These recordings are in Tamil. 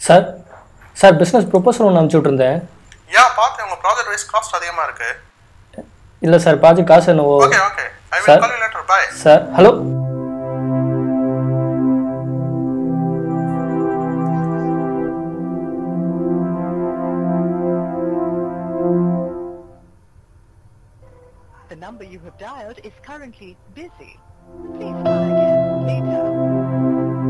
சார் சார் பிஸ்னஸ் ப்ரொபோசல் ஒன்று அனுப்பிச்சி விட்ருந்தேன் யா பார்த்தேன் உங்க ப்ராஜெக்ட் வைஸ் காஸ்ட் அதிகமா இருக்கு இல்லை சார் ப்ராஜெக்ட் காசு என்னவோ okay okay I Sir? Will call you later bye sir hello The number you have dialed is currently busy. Please try again later.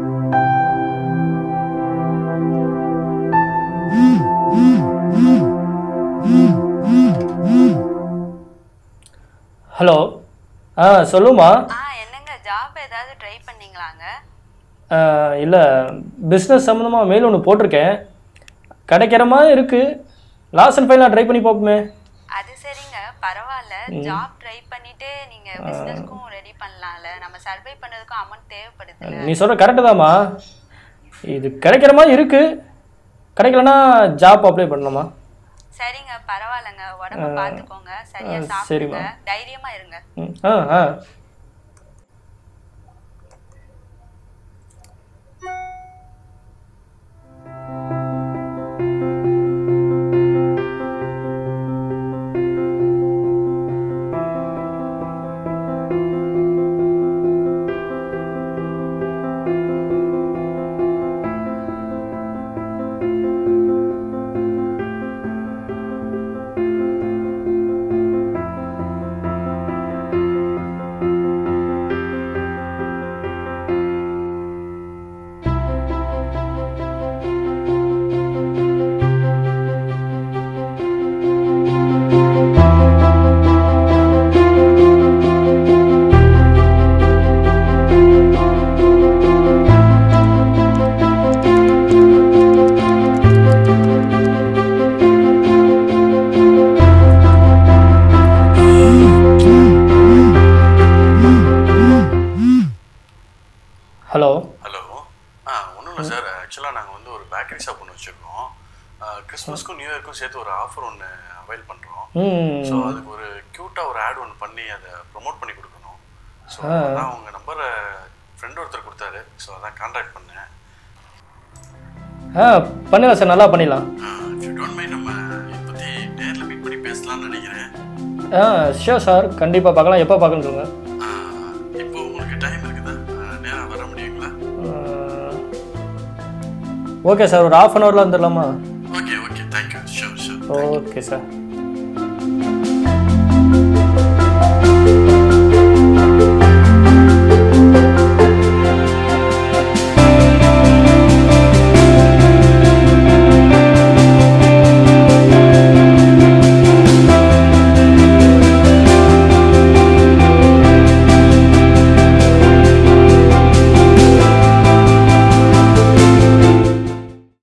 Hello ஆ சொல்லுமா ஆ என்னங்க ஜாப் ஏதாவது ட்ரை பண்ணீங்களாங்க இல்லை பிஸ்னஸ் சம்மந்தமாக மெயில் ஒன்று போட்டிருக்கேன் கிடைக்கிற மாதிரி இருக்குது லாஸ்ட் அண்ட் ஃபைனலாக ட்ரை பண்ணி பார்ப்போமே அது சரிங்க பரவாயில்ல ஜாப் ட்ரை பண்ணிட்டு நீங்க பிசினஸ்க்கும் ரெடி பண்ணலாம்ல நம்ம சர்வை பண்ணதுக்கும் அமௌண்ட் தேவைப்படுதுல்ல நீ சொல்கிற கரெக்டு தாம்மா இது கிடைக்கிற மாதிரி இருக்குது கிடைக்கலனா ஜாப் அப்ளை பண்ணணுமா சரிங்க பரவாயில்லங்க உடம்ப பாத்துக்கோங்க சரியா ஆ, சாப்பிடுங்க சரிம்மா. தைரியமா இருங்க ம், ஆ ஆ ஹலோ ஹலோ ஆ ஒன்றும் இல்லை சார் ஆக்சுவலாக நாங்கள் வந்து ஒரு பேக்கரி ஷாப் ஒன்று வச்சுருக்கோம் கிறிஸ்மஸ்க்கும் நியூ இயர்க்கும் சேர்த்து ஒரு ஆஃபர் ஒன்று அவைல் பண்ணுறோம் ம் ஸோ அதுக்கு ஒரு க்யூட்டாக ஒரு ஆட் ஒன்று பண்ணி அதை ப்ரோமோட் பண்ணி கொடுக்கணும் ஸோ அதான் உங்கள் நம்பரை ஃப்ரெண்ட் ஒருத்தர் கொடுத்தாரு ஸோ அதான் கான்டாக்ட் பண்ணேன் ஆ பண்ணிடலாம் சார் நல்லா பண்ணிடலாம் இஃப் யூ டோன்ட் மைண்ட் நம்ம இதை பற்றி நேரில் மீட் பண்ணி பேசலாம்னு நினைக்கிறேன் ஆ ஷியோர் சார் கண்டிப்பாக பார்க்கலாம் எப்போ பார்க்கணும் சொல்லுங்கள் ஆ, இப்போ உங்களுக்கு டைம் இருக்குதா நேராக வர முடியுங்களா ஓகே சார் ஒரு ஆஃப் அன் ஹவரில் வந்துடலாமா okay okay thank you sure sure okay sir